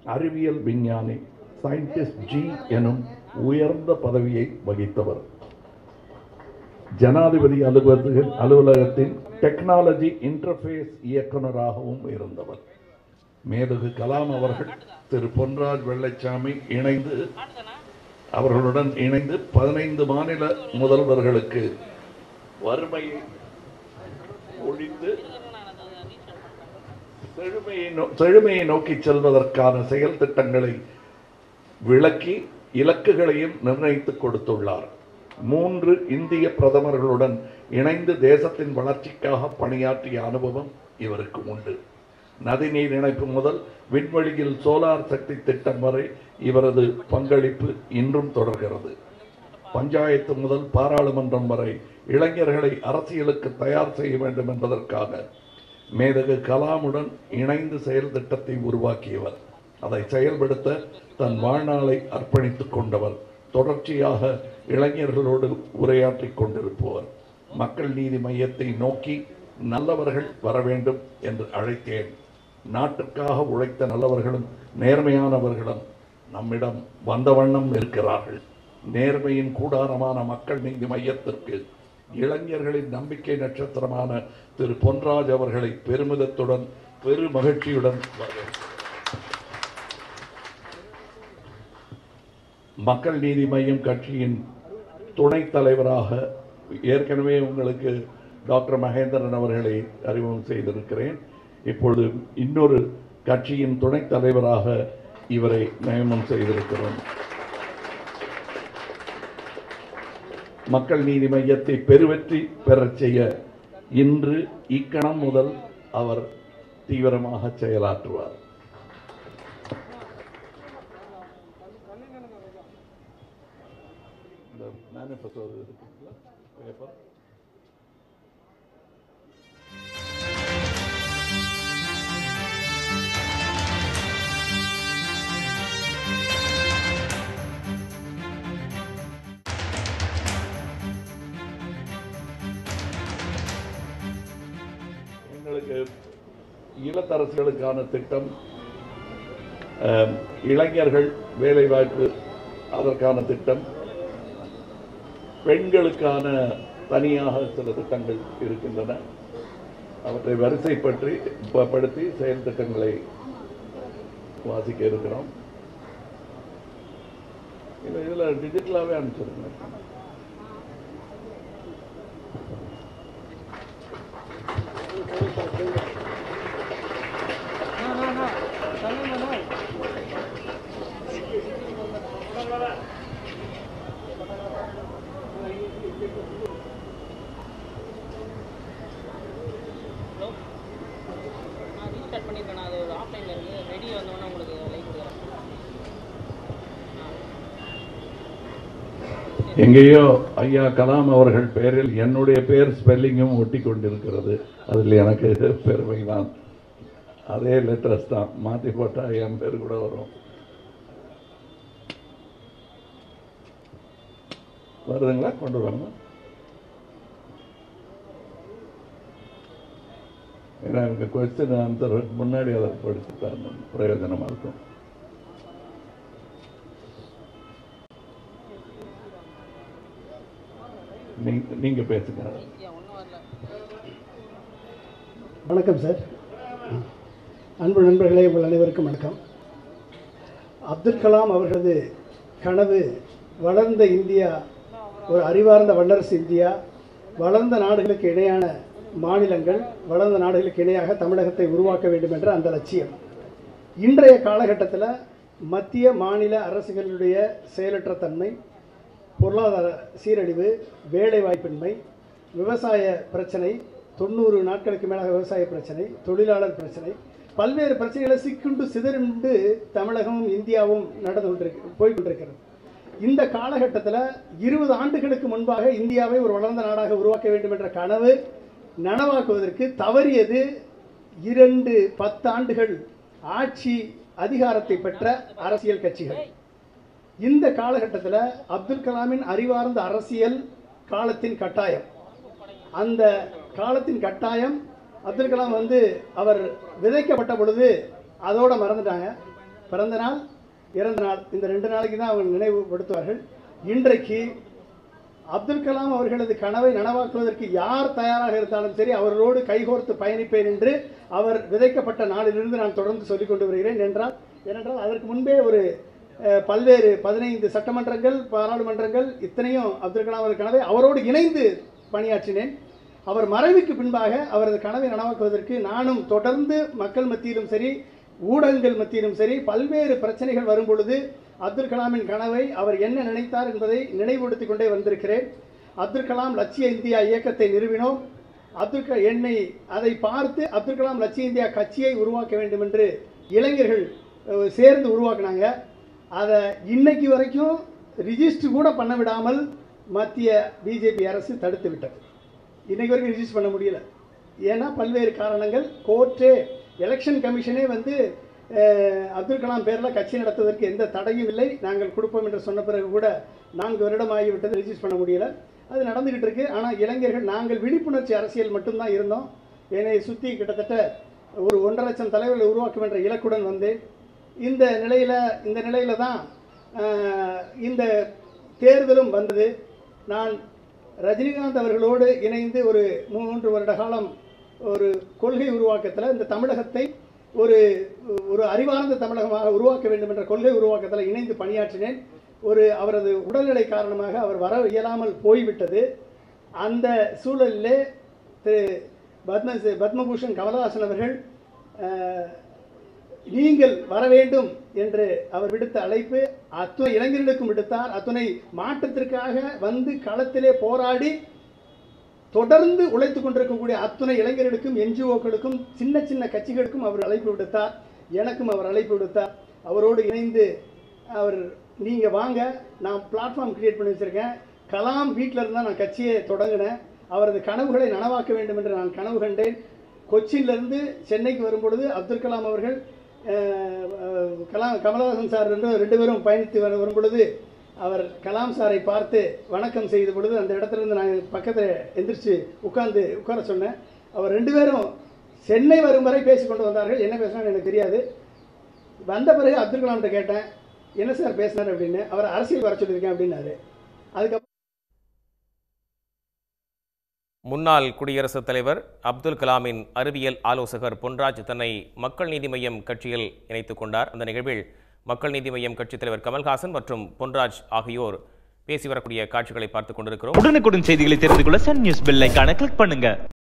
அறிவியல் விஞ்ஞானி scientist G எனும் உயர்ந்த பதவியை வகித்தவர் ஜனாதிபதி அலுவலக அலுவலகத்தின் டெக்னாலஜி இன்டர்ஃபேஸ் இயக்குனராகவும் இருந்தவர் மேதகு கலாம் அவர்கள் திரு பொன்ராஜ் வெள்ளைச்சாமி இணைந்து அவர்களுடன் இணைந்து பதினைந்து மாநில முதல்வர்களுக்கு வறுமையை ஒழித்து செழுமையை நோ- செழுமையை நோக்கி செல்வதற்கான செயல் திட்டங்களை விளக்கி இலக்குகளையும் நிர்ணயித்துக் கொடுத்துள்ளார் மூன்று இந்திய பிரதமர்களுடன் இணைந்து தேசத்தின் வளர்ச்சிக்காக பணியாற்றிய அனுபவம் இவருக்கு உண்டு நதிநீர் இணைப்பு முதல் விண்வெளியில் சோலார் சக்தி திட்டம் வரை இவரது பங்களிப்பு இன்றும் தொடர்கிறது பஞ்சாயத்து முதல் பாராளுமன்றம் வரை இளைஞர்களை அரசியலுக்கு தயார் செய்ய வேண்டும் என்பதற்காக மேதகு கலாமுடன் இணைந்து செயல் திட்டத்தை உருவாக்கியவர் அதை செயல்படுத்த தன் வாழ்நாளை அர்ப்பணித்துக் கொண்டவர் தொடர்ச்சியாக இளைஞர்களோடு உரையாற்றிக் கொண்டிருப்பவர் மக்கள் நீதி மையத்தை நோக்கி நல்லவர்கள் வர வேண்டும் என்று அழைத்தேன் நாட்டுக்காக உழைத்த நல்லவர்களும் நேர்மையானவர்களும் நம்மிடம் வந்த வண்ணம் இருக்கிறார்கள் நேர்மையின் கூடாரமான மக்கள் நீதி மையத்திற்கு இளைஞர்களின் நம்பிக்கை நட்சத்திரமான திரு பொன்ராஜ் அவர்களை பெருமிதத்துடன் பெரு மகிழ்ச்சியுடன் வரவேற்கிறேன். மக்கள் நீதி மையம் கட்சியின் துணைத் தலைவராக ஏற்கனவே உங்களுக்கு டாக்டர் மகேந்திரன் அவர்களை அறிமுகம் செய்திருக்கிறேன் இப்பொழுது இன்னொரு கட்சியின் துணைத் தலைவராக இவரை நியமனம் செய்திருக்கிறோம் மக்கள் நீதி மையத்தை பெருவெற்றி பெறச் செய்ய இன்று இக்கணம் முதல் அவர் தீவிரமாக செயலாற்றுவார் இந்த மேனிஃபெஸ்டோ இருக்குங்களா பேப்பர் எங்களுக்கு இல்லத்தரசுகளுக்கான திட்டம் அஹ், இளைஞர்கள் வேலைவாய்ப்பு அதற்கான திட்டம் பெண்களுக்கான தனியாக சில திட்டங்கள் இருக்கின்றன அவற்றை வரிசைப்பற்றி ப- படுத்தி செயல் திட்டங்களை வாசிக்க இருக்கிறோம் இல்லை இதில் டிஜிட்டலாகவே அனுப்பிச்சிருங்க நான் ரீஸ்டார்ட் பண்ணியிருக்கேன் நான் அது ஒரு ஆஃப்லைனில் இருக்குது ரெடி வந்தோடனே உங்களுக்கு லைக் கொடுக்குறேன் எங்கேயோ ஐயா கலாம் அவர்கள் பெயரில் என்னுடைய பெயர் ஸ்பெல்லிங்கும் ஒட்டி கொண்டிருக்கிறது அதில் எனக்கு பெருமை தான் அதே லெட்டர்ஸ் தான் மாற்றி போட்டால் என் பேர் கூட வரும் வருதுங்களா கொண்டு வாங்க ஏன்னா எனக்கு கொஸ்டின் ஆன்சர் முன்னாடி அதை படிச்சுட்டா பிரயோஜனமாக இருக்கும் நீங்க நீங்க பேசுங்க ஈஸியாக ஒன்றும் வரல வணக்கம் சார் அன்பு நண்பர்களே உங்கள் அனைவருக்கும் வணக்கம் அப்துல் கலாம் அவர்களது கனவு வளர்ந்த இந்தியா ஒரு அறிவார்ந்த வல்லரசு இந்தியா வளர்ந்த நாடுகளுக்கு இணையான மாநிலங்கள் வளர்ந்த நாடுகளுக்கு இணையாக தமிழகத்தை உருவாக்க வேண்டும் என்ற அந்த லட்சியம் இன்றைய காலகட்டத்தில் மத்திய மாநில அரசுகளுடைய செயலற்ற தன்மை பொருளாதார சீரழிவு வேலைவாய்ப்பின்மை விவசாய பிரச்சனை தொண்ணூறு நாட்களுக்கு மேலாக விவசாய பிரச்சனை தொழிலாளர் பிரச்சனை பல்வேறு பிரச்சனைகளை சிக்குண்டு சிதறுண்டு தமிழகமும் இந்தியாவும் நடந்து கொண்டிருக்கு போய் கொண்டிருக்கிறது இந்த காலகட்டத்தில் இருபது ஆண்டுகளுக்கு முன்பாக இந்தியாவை ஒரு வளர்ந்த நாடாக உருவாக்க வேண்டும் என்ற கனவு நனவாக்குவதற்கு தவறியது இரண்டு பத்தாண்டுகள் ஆட்சி அதிகாரத்தை பெற்ற அரசியல் கட்சிகள் இந்த காலகட்டத்தில் அப்துல் கலாமின் அறிவார்ந்த அரசியல் காலத்தின் கட்டாயம் அந்த காலத்தின் கட்டாயம் அப்துல் கலாம் வந்து அவர் விதைக்கப்பட்ட பொழுது அதோட மறந்துட்டாங்க பிறந்த நாள் இறந்த நாள் இந்த ரெண்டு நாளைக்கு தான் அவங்க நினைவுபடுத்துவார்கள் இன்றைக்கு அப்துல் கலாம் அவர்களது கனவை நனவாக்குவதற்கு யார் தயாராக இருந்தாலும் சரி அவர்களோடு கைகோர்த்து பயணிப்பேன் என்று அவர் விதைக்கப்பட்ட நாளிலிருந்து நான் தொடர்ந்து சொல்லிக் கொண்டு வருகிறேன் என்றால் ஏனென்றால் அதற்கு முன்பே ஒரு அஹ், பல்வேறு பதினைந்து சட்டமன்றங்கள் பாராளுமன்றங்கள் இத்தனையும் அப்துல் கலாம் அவர்கள் கனவை அவரோடு இணைந்து பணியாற்றினேன் அவர் மறைவுக்கு பின்பாக அவரது கனவை நனவாக்குவதற்கு நானும் தொடர்ந்து மக்கள் மத்தியிலும் சரி ஊடகங்கள் மத்தியிலும் சரி பல்வேறு பிரச்சனைகள் வரும் பொழுது அப்துல் கலாமின் கனவை அவர் என்ன நினைத்தார் என்பதை நினைவுபடுத்திக் கொண்டே வந்திருக்கிறேன் அப்துல் கலாம் லட்சிய இந்தியா இயக்கத்தை நிறுவினோம் அப்துல் க என்னை அதை பார்த்து அப்துல் கலாம் லட்சிய இந்தியா கட்சியை உருவாக்க வேண்டும் என்று இளைஞர்கள் அஹ், சேர்ந்து உருவாக்குனாங்க அதை இன்னைக்கு வரைக்கும் ரிஜிஸ்டர் கூட பண்ண விடாமல் மத்திய பிஜேபி அரசு தடுத்து விட்டது இன்னைக்கு வரைக்கும் ரிஜிஸ்டர் பண்ண முடியல ஏன்னா பல்வேறு காரணங்கள் கோர்ட்டே எலெக்ஷன் கமிஷனே வந்து அஹ், அப்துல் கலாம் பேரில் கட்சி நடத்துவதற்கு எந்த தடையும் இல்லை நாங்கள் கொடுப்போம் என்று சொன்ன பிறகு கூட நான்கு வருடம் ஆகிவிட்டது ரிஜிஸ்டர் பண்ண முடியல அது நடந்துகிட்டு இருக்கு ஆனால் இளைஞர்கள் நாங்கள் விழிப்புணர்ச்சி அரசியல் மட்டும்தான் இருந்தோம் என்னை சுற்றி கிட்டத்தட்ட ஒரு ஒன்றரை லட்சம் தலைவர்களை உருவாக்கும் என்ற இலக்குடன் வந்தேன் இந்த நிலையில் இந்த நிலையில தான் அஹ், இந்த தேர்தலும் வந்தது நான் ரஜினிகாந்த் அவர்களோடு இணைந்து ஒரு மூன்று வருட காலம் ஒரு கொள்கை உருவாக்கத்தில் இந்த தமிழகத்தை ஒரு ஒரு அறிவார்ந்த தமிழகமாக உருவாக்க வேண்டும் என்ற கொள்கை உருவாக்கத்தில் இணைந்து பணியாற்றினேன் ஒரு அவரது உடல்நிலை காரணமாக அவர் வர இயலாமல் போய்விட்டது அந்த சூழலிலே திரு பத்ம பத்மபூஷன் கமலஹாசன் அவர்கள் அஹ், நீங்கள் வர வேண்டும் என்று அவர் விடுத்த அழைப்பு அத்துணை இளைஞர்களுக்கும் விடுத்தார் அத்துணை மாற்றத்திற்காக வந்து களத்திலே போராடி தொடர்ந்து உழைத்துக் கொண்டிருக்கக்கூடிய அத்துணை இளைஞர்களுக்கும் என்ஜிஓக்களுக்கும் சின்ன சின்ன கட்சிகளுக்கும் அவர் அழைப்பு விடுத்தார் எனக்கும் அவர் அழைப்பு விடுத்தார் அவரோடு இணைந்து அவர் நீங்க வாங்க நான் பிளாட்ஃபார்ம் கிரியேட் பண்ணி வச்சிருக்கேன் கலாம் வீட்டில் இருந்தால் நான் கட்சியை தொடங்கினேன் அவரது கனவுகளை நனவாக்க வேண்டும் என்று நான் கனவு கண்டேன் கொச்சியிலிருந்து சென்னைக்கு வரும்பொழுது அப்துல் கலாம் அவர்கள் அஹ், அஹ், கலாம் கமலஹாசன் சார் ரெண்டு ரெண்டு பேரும் பயணித்து வரும் வரும் பொழுது அவர் கலாம் சாரை பார்த்து வணக்கம் செய்த பொழுது அந்த இடத்துல இருந்து நான் பக்கத்தில் எந்திரிச்சு உட்கார்ந்து உட்கார சொன்னேன் அவர் ரெண்டு பேரும் சென்னை வரும் வரை பேசி கொண்டு வந்தார்கள் என்ன பேசினான்னு எனக்கு தெரியாது வந்த பிறகு அப்துல் கலாம்கிட்ட கேட்டேன் என்ன சார் பேசினார் அப்படின்னு அவர் அரசியல் வர சொல்லியிருக்கேன் அப்படின்னாரு அதுக்கப்புறம் முன்னாள் குடியரசுத் தலைவர் அப்துல் கலாமின் அறிவியல் ஆலோசகர் பொன்ராஜ் தன்னை மக்கள் நீதி மய்யம் கட்சியில் இணைத்துக் கொண்டார் அந்த நிகழ்வில் மக்கள் நீதி மய்யம் கட்சித் தலைவர் கமல்ஹாசன் மற்றும் பொன்ராஜ் ஆகியோர் பேசி வரக்கூடிய காட்சிகளை பார்த்துக் கொண்டிருக்கிறோம் உடனுக்குடன் செய்திகளை தெரிந்து கொள்ள சன் நியூஸ் பெல் ஐகானை கிளிக் பண்ணுங்க